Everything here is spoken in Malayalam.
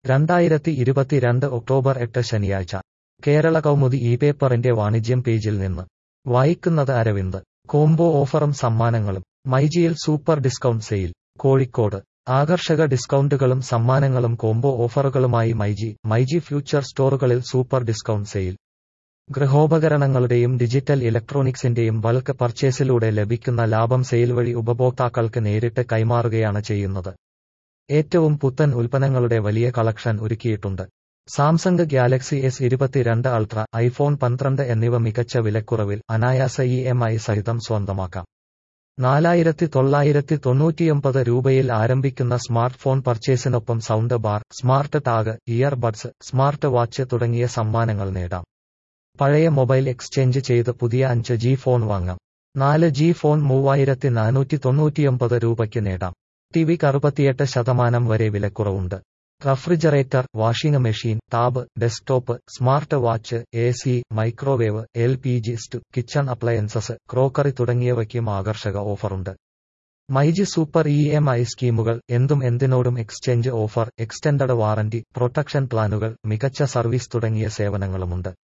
രണ്ടായിരത്തി ഇരുപത്തിരണ്ട് ഒക്ടോബർ എട്ട് ശനിയാഴ്ച കേരള കൗമുദി ഈ പേപ്പറിന്റെ വാണിജ്യം പേജിൽ നിന്ന് വായിക്കുന്നത് അരവിന്ദ് കോംബോ ഓഫറും സമ്മാനങ്ങളും മൈജിയിൽ സൂപ്പർ ഡിസ്കൗണ്ട് സെയിൽ കോഴിക്കോട് ആകർഷക ഡിസ്കൗണ്ടുകളും സമ്മാനങ്ങളും കോംബോ ഓഫറുകളുമായി മൈജി മൈജി ഫ്യൂച്ചർ സ്റ്റോറുകളിൽ സൂപ്പർ ഡിസ്കൗണ്ട് സെയിൽ ഗൃഹോപകരണങ്ങളുടെയും ഡിജിറ്റൽ ഇലക്ട്രോണിക്സിന്റെയും ബൾക്ക് പർച്ചേസിലൂടെ ലഭിക്കുന്ന ലാഭം സെയിൽ വഴി ഉപഭോക്താക്കൾക്ക് നേരിട്ട് കൈമാറുകയാണ് ചെയ്യുന്നത് ഏറ്റവും പുത്തൻ ഉൽപ്പന്നങ്ങളുടെ വലിയ കളക്ഷൻ ഒരുക്കിയിട്ടുണ്ട് സാംസങ് ഗാലക്സി എസ് ഇരുപത്തിരണ്ട് അൾട്ര ഐഫോൺ പന്ത്രണ്ട് എന്നിവ മികച്ച വിലക്കുറവിൽ അനായാസ ഇ എം ഐ സഹിതം സ്വന്തമാക്കാം നാലായിരത്തി തൊള്ളായിരത്തി തൊണ്ണൂറ്റിയൊമ്പത് രൂപയിൽ ആരംഭിക്കുന്ന സ്മാർട്ട് ഫോൺ പർച്ചേസിനൊപ്പം sound bar smart tag earbuds smart watch തുടങ്ങിയ സമ്മാനങ്ങൾ നേടാം പഴയ മൊബൈൽ എക്സ്ചേഞ്ച് ചെയ്ത് പുതിയ അഞ്ച് ജി ഫോൺ വാങ്ങാം നാല് ജി ഫോൺ മൂവായിരത്തി നാനൂറ്റി തൊണ്ണൂറ്റിയൊമ്പത് രൂപയ്ക്ക് നേടാം ടിവിക്ക് അറുപത്തിയെട്ട് ശതമാനം വരെ വിലക്കുറവുണ്ട് refrigerator washing machine tab desktop smart watch A C microwave L P G stove kitchen appliances crockery തുടങ്ങിയവയ്ക്കും ആകർഷക ഓഫറുണ്ട് myG super E M I സ്കീമുകൾ എന്തും എന്തിനോടും exchange offer extended warranty protection പ്ലാനുകൾ മികച്ച സർവീസ് തുടങ്ങിയ സേവനങ്ങളുമുണ്ട്